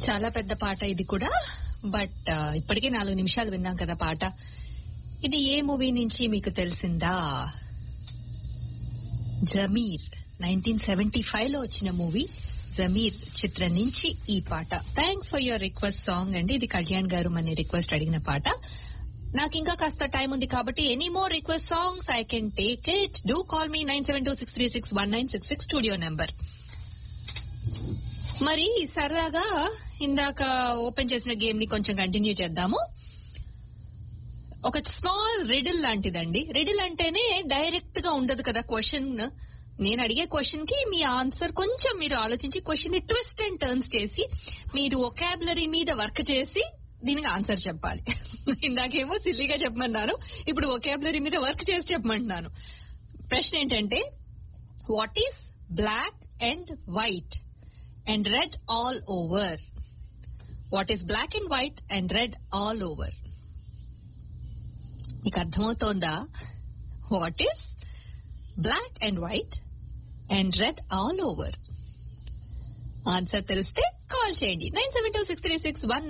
చాలా పెద్ద పాట ఇది కూడా బట్ ఇప్పటికే నాలుగు నిమిషాలు విన్నాం కదా పాట ఇది ఏ మూవీ నుంచి మీకు తెలిసిందా జమీర్ నైన్టీన్ సెవెంటీ ఫైవ్ లో వచ్చిన మూవీ జమీర్ చిత్రం నుంచి ఈ పాట thanks for your request song అండి ఇది కళ్యాణ్ గారు మన రిక్వెస్ట్ అడిగిన పాట నాకు ఇంకా కాస్త టైం ఉంది కాబట్టి any more request songs I can take it do call me nine seven two six three six one nine six six studio number మరి సరదాగా ఇందాక ఓపెన్ చేసిన గేమ్ ని కొంచెం కంటిన్యూ చేద్దాము ఒక స్మాల్ రిడిల్ లాంటిదండి రిడిల్ అంటేనే డైరెక్ట్ గా ఉండదు కదా క్వశ్చన్ నేను అడిగే క్వశ్చన్ కి మీ ఆన్సర్ కొంచెం మీరు ఆలోచించి క్వశ్చన్ ని ట్విస్ట్ అండ్ టర్న్స్ చేసి మీరు ఒకాబులరీ మీద వర్క్ చేసి దీనికి ఆన్సర్ చెప్పాలి ఇందాకేమో సిల్లీగా చెప్పమన్నాను ఇప్పుడు ఒకాబులరీ మీద వర్క్ చేసి చెప్పమంటున్నాను ప్రశ్న ఏంటంటే what is black and white and red all over what is black and white and red all over మీకు అర్థమవుతోందా what is black and white and red all over answer తెలిస్తే కాల్ చేయండి nine seven two six three six one